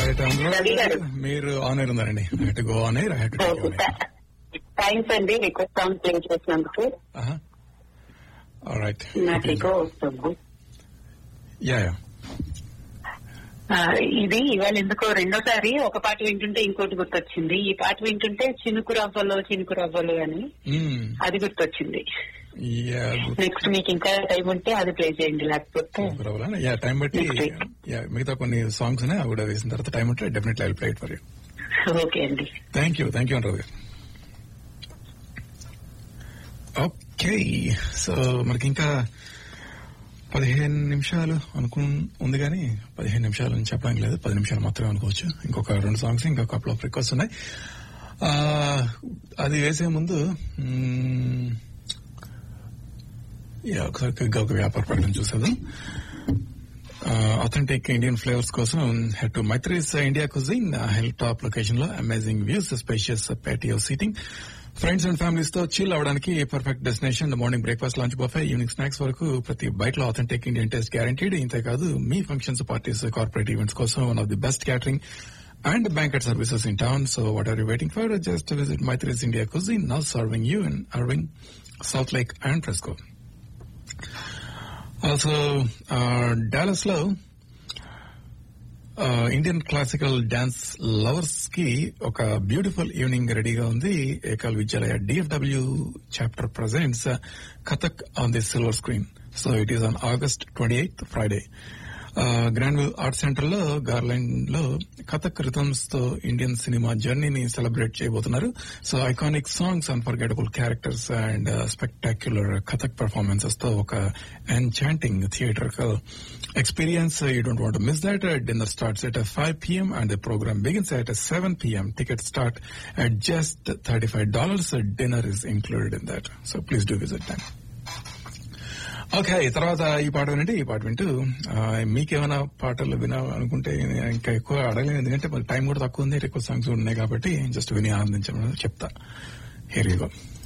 Right Ravi garu. మీరు on air ఉన్నారండి I to go on air I to take on air thanks అండి request song play చేసినందుకు right నాకు ఎక్కువ వస్తుంది యా యా ఆ, ఇది ఇవాళ ఎందుకో రెండోసారి ఒక పాట వింటుంటే ఇంకోటి గుర్తొచ్చింది ఈ పాట వింటుంటే చినుకు రవ్వలు చినుకు రవ్వలు అని అది గుర్తొచ్చింది యా నెక్స్ట్ మీకు ఇంకా టైం ఉంటే అది ప్లే చేయండి లేకపోతే యా టైం బట్టి Next week. యా మిగతా కొన్ని సాంగ్స్ ఉన్నాయి అవి కూడా వేసిన తర్వాత టైం ఉంటే definitely I play it for you okay అండి thank you thank you Anuradh garu okay so మనకి ఇంకా పదిహేను నిమిషాలు అనుకు ఉంది కానీ పదిహేను నిమిషాలు అని చెప్పడానికి లేదు పది నిమిషాలు మాత్రమే అనుకోవచ్చు ఇంకొక రెండు సాంగ్స్ ఇంకా కపుల్ ఆఫ్ రిక్వెస్ట్ ఉన్నాయి ఆ, అది వేసే ముందు మ్మ్, యా, ఒకసారి క్విక్గా ఒక వ్యాపార ప్రకటన చూసేద్దాం అథెంటిక్ ఇండియన్ ఫ్లేవర్స్ కోసం head to Maithri's India cuisine hill top location లో amazing views spacious patio seating friends and families తో చిల్ అవడానికి perfect destination morning breakfast lunch buffet evening snacks వరకు ప్రతి బైట్ లో అథెంటిక్ ఇండియన్ టేస్ట్ గ్యారంటీడ్ ఇంతేకాదు మీ functions parties corporate events కోసం one of the best catering and banquet services in town. So what are you waiting for? Just visit Maitri's India Cuisine, now serving you in Irving, South Lake and Fresco. Also, uh, Dallas లో Indian classical dance lovers కి ఒక beautiful evening రెడీగా ఉంది Ekal Vidyalaya DFW chapter presents Kathak on the silver screen so it is on August twenty eighth Friday grand art centre లో Garland లో Kathak rhythms తో Indian cinema జర్నీని celebrate చేయబోతున్నారు so iconic songs unforgettable characters and spectacular Kathak performances తో ఒక enchanting theatre experience. Uh, you don't want to miss that. Uh, dinner starts at uh, 5 p.m. and the program begins at uh, 7 p.m. Tickets start at just $35. Uh, dinner is included in that. So please do visit them. Okay తర్వాత ఈ పాట వినండి ఈ పాట వింటూ ఆ, మీకేమైనా పాటలు వినా అనుకుంటే ఇంకా ఎక్కువ అడగలేదు ఎందుకంటే మరి టైం కూడా తక్కువ ఉంది ఎక్కువ సాంగ్స్ ఉన్నాయి కాబట్టి జస్ట్ విని ఆనందించమని చెప్తా హెరీగా